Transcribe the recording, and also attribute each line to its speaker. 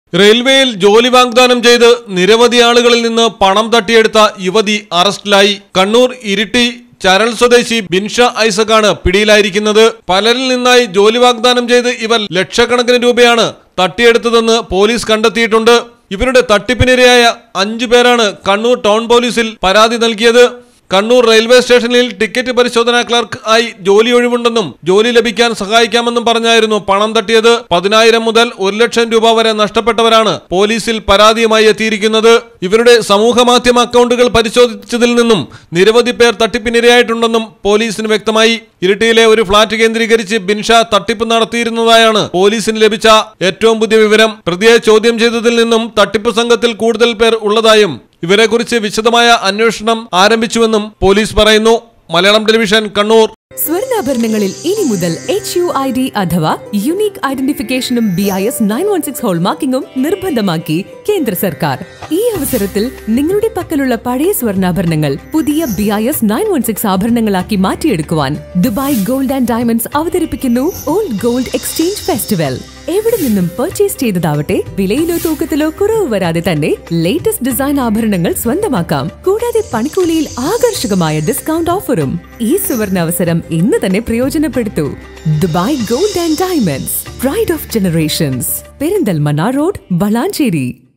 Speaker 1: റെയിൽവേയിൽ ജോലി വാഗ്ദാനം ചെയ്ത് നിരവധി ആളുകളിൽ നിന്ന് പണം തട്ടിയെടുത്ത യുവതി അറസ്റ്റിലായി കണ്ണൂർ ഇരിട്ടി ചരൾ സ്വദേശി ബിൻഷ ഐസക്കാണ് പിടിയിലായിരിക്കുന്നത് പലരിൽ നിന്നായി ജോലി വാഗ്ദാനം ചെയ്ത് ഇവർ ലക്ഷക്കണക്കിന് രൂപയാണ് തട്ടിയെടുത്തതെന്ന് പോലീസ് കണ്ടെത്തിയിട്ടുണ്ട് ഇവരുടെ തട്ടിപ്പിനിരയായ അഞ്ചു പേരാണ് കണ്ണൂർ ടൗൺ പോലീസിൽ പരാതി നൽകിയത് കണ്ണൂർ റെയിൽവേ സ്റ്റേഷനിൽ ടിക്കറ്റ് പരിശോധനാ ക്ലർക്ക് ആയി ജോലി ഒഴിവുണ്ടെന്നും ജോലി ലഭിക്കാൻ സഹായിക്കാമെന്നും പറഞ്ഞായിരുന്നു പണം തട്ടിയത് പതിനായിരം മുതൽ ഒരു ലക്ഷം രൂപ വരെ നഷ്ടപ്പെട്ടവരാണ് പോലീസിൽ പരാതിയുമായി എത്തിയിരിക്കുന്നത് ഇവരുടെ സമൂഹ മാധ്യമ അക്കൗണ്ടുകൾ പരിശോധിച്ചതിൽ നിന്നും നിരവധി പേർ തട്ടിപ്പിനിരയായിട്ടുണ്ടെന്നും പോലീസിന് വ്യക്തമായി ഇരിട്ടിയിലെ ഒരു ഫ്ളാറ്റ് കേന്ദ്രീകരിച്ച് ബിൻഷ തട്ടിപ്പ് നടത്തിയിരുന്നതായാണ് പോലീസിന് ലഭിച്ച ഏറ്റവും പുതിയ വിവരം പ്രതിയെ ചോദ്യം ചെയ്തതിൽ നിന്നും തട്ടിപ്പ് സംഘത്തിൽ കൂടുതൽ പേർ ഉള്ളതായും ഇവരെക്കുറിച്ച് വിശദമായ അന്വേഷണം ആരംഭിച്ചുവെന്നും പോലീസ് പറയുന്നു മലയാളം ടെലിവിഷൻ കണ്ണൂർ
Speaker 2: സ്വർണ്ണാഭരണങ്ങളിൽ ഇനി മുതൽ എച്ച് യു ഐ ഡി അഥവാ യുണീക് ഐഡന്റിഫിക്കേഷനും B I S nine one six ഹോൾമാർക്കിംഗും നിർബന്ധമാക്കി കേന്ദ്ര സർക്കാർ ഈ അവസരത്തിൽ നിങ്ങളുടെ പക്കലുള്ള പഴയ സ്വർണ്ണാഭരണങ്ങൾ പുതിയ B I S nine one six ആഭരണങ്ങളാക്കി മാറ്റിയെടുക്കുവാൻ ദുബായ് ഗോൾഡ് ആൻഡ് ഡയമണ്ട്സ് അവതരിപ്പിക്കുന്നു ഓൾഡ് ഗോൾഡ് എക്സ്ചേഞ്ച് ഫെസ്റ്റിവൽ എവിടെ നിന്നും പർച്ചേസ് ചെയ്തതാവട്ടെ വിലയിലോ തൂക്കത്തിലോ കുറവ് വരാതെ തന്നെ ലേറ്റസ്റ്റ് ഡിസൈൻ ആഭരണങ്ങൾ സ്വന്തമാക്കാം കൂടാതെ പണിക്കൂലിയിൽ ആകർഷകമായ ഡിസ്കൗണ്ട് ഓഫറും ഈ സുവർണ അവസരം ഇന്ന് തന്നെ പ്രയോജനപ്പെടുത്തൂ Dubai gold and diamonds pride of generations Perinthalmanna road Valanchery